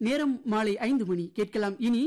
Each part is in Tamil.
நேரம் மாலை ஐந்து மணி கேட்கலாம் இனி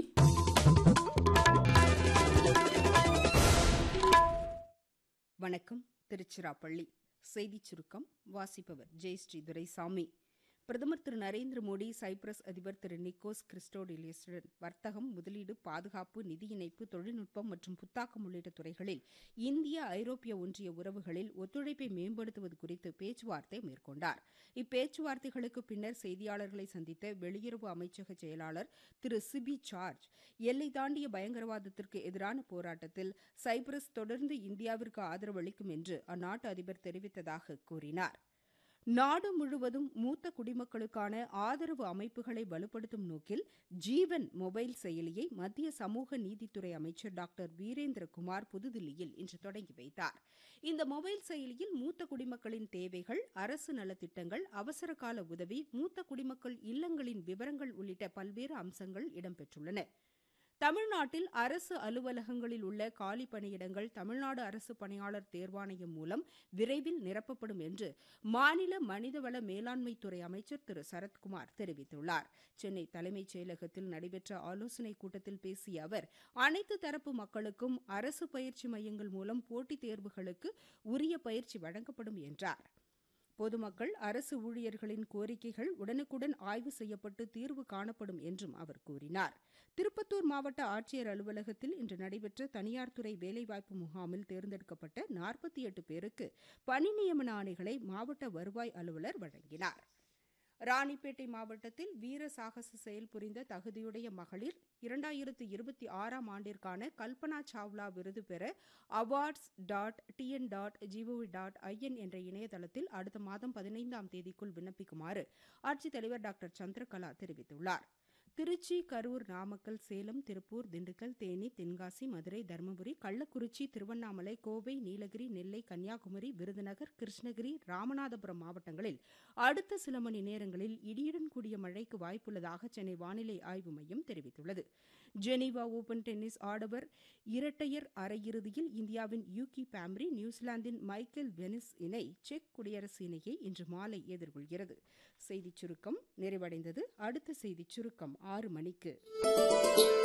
வணக்கம் திருச்சிராப்பள்ளி செய்திச் சுருக்கம் வாசிப்பவர் ஜெயஸ்ரீ துரைசாமி பிரதமர் திரு நரேந்திர மோடி சைப்ரஸ் அதிபர் திரு நிக்கோஸ் கிறிஸ்டோடிலியஸுடன் வர்த்தகம் முதலீடு பாதுகாப்பு நிதி இணைப்பு தொழில்நுட்பம் மற்றும் புத்தாக்கம் உள்ளிட்ட துறைகளில் இந்திய ஐரோப்பிய ஒன்றிய உறவுகளில் ஒத்துழைப்பை மேம்படுத்துவது குறித்து பேச்சுவார்த்தை மேற்கொண்டார் இப்பேச்சுவார்த்தைகளுக்கு பின்னர் செய்தியாளர்களை சந்தித்த வெளியுறவு அமைச்சக செயலாளர் திரு சிபி சார்ஜ் எல்லை தாண்டிய பயங்கரவாதத்திற்கு எதிரான போராட்டத்தில் சைப்ரஸ் தொடர்ந்து இந்தியாவிற்கு ஆதரவு அளிக்கும் என்று அந்நாட்டு அதிபர் தெரிவித்ததாக கூறினார் நாடு முழுவதும் மூத்த குடிமக்களுக்கான ஆதரவு அமைப்புகளை வலுப்படுத்தும் நோக்கில் ஜீவன் மொபைல் செயலியை மத்திய சமூக நீதித்துறை அமைச்சர் டாக்டர் வீரேந்திரகுமார் புதுதில்லியில் இன்று தொடங்கி வைத்தார் இந்த மொபைல் செயலியில் மூத்த குடிமக்களின் தேவைகள் அரசு நலத்திட்டங்கள் அவசர கால உதவி மூத்த குடிமக்கள் இல்லங்களின் விவரங்கள் உள்ளிட்ட பல்வேறு அம்சங்கள் இடம்பெற்றுள்ளன தமிழ்நாட்டில் அரசு அலுவலகங்களில் உள்ள காலி பணியிடங்கள் தமிழ்நாடு அரசு பணியாளர் தேர்வாணையம் மூலம் விரைவில் நிரப்பப்படும் என்று மாநில மனிதவள மேலாண்மைத்துறை அமைச்சர் திரு சரத்குமார் தெரிவித்துள்ளார் சென்னை தலைமைச் செயலகத்தில் நடைபெற்ற ஆலோசனைக் கூட்டத்தில் பேசிய அவர் அனைத்து தரப்பு மக்களுக்கும் அரசு பயிற்சி மையங்கள் மூலம் போட்டித் தேர்வுகளுக்கு உரிய பயிற்சி வழங்கப்படும் என்றார் பொதுமக்கள் அரசு ஊழியர்களின் கோரிக்கைகள் உடனுக்குடன் ஆய்வு செய்யப்பட்டு தீர்வு காணப்படும் என்றும் அவர் கூறினார் திருப்பத்தூர் மாவட்ட ஆட்சியர் அலுவலகத்தில் இன்று நடைபெற்ற தனியார் துறை வேலைவாய்ப்பு முகாமில் தேர்ந்தெடுக்கப்பட்ட நாற்பத்தி எட்டு பேருக்கு பணி நியமன ஆணைகளை மாவட்ட வருவாய் அலுவலர் வழங்கினார் ராணிப்பேட்டை மாவட்டத்தில் வீர சாகச செயல் புரிந்த தகுதியுடைய மகளிர் இரண்டாயிரத்து இருபத்தி ஆறாம் ஆண்டிற்கான கல்பனா சாவ்லா விருது பெற awards dot TN dot gov dot in என்ற இணையதளத்தில் அடுத்த மாதம் பதினைந்தாம் தேதிக்குள் விண்ணப்பிக்குமாறு ஆட்சித்தலைவர் டாக்டர் சந்திரகலா தெரிவித்துள்ளார் திருச்சி கரூர் நாமக்கல் சேலம் திருப்பூர் திண்டுக்கல் தேனி தென்காசி மதுரை தருமபுரி கள்ளக்குறிச்சி திருவண்ணாமலை கோவை நீலகிரி நெல்லை கன்னியாகுமரி விருதுநகர் கிருஷ்ணகிரி ராமநாதபுரம் மாவட்டங்களில் அடுத்த சில மணி நேரங்களில் இடியுடன் கூடிய மழைக்கு வாய்ப்புள்ளதாக சென்னை வானிலை ஆய்வு மையம் தெரிவித்துள்ளது ஜெனீவா ஓபன் டென்னிஸ் ஆடவர் இரட்டையர் அரையிறுதியில் இந்தியாவின் யூகி பாம்ரி நியூசிலாந்தின் மைக்கேல் வெனிஸ் இணை செக் குடியரசு இணையை இன்று மாலை எதிர்கொள்கிறது செய்திச் சுருக்கம் நிறைவடைந்தது அடுத்த செய்திச் சுருக்கம் ஆறு மணிக்கு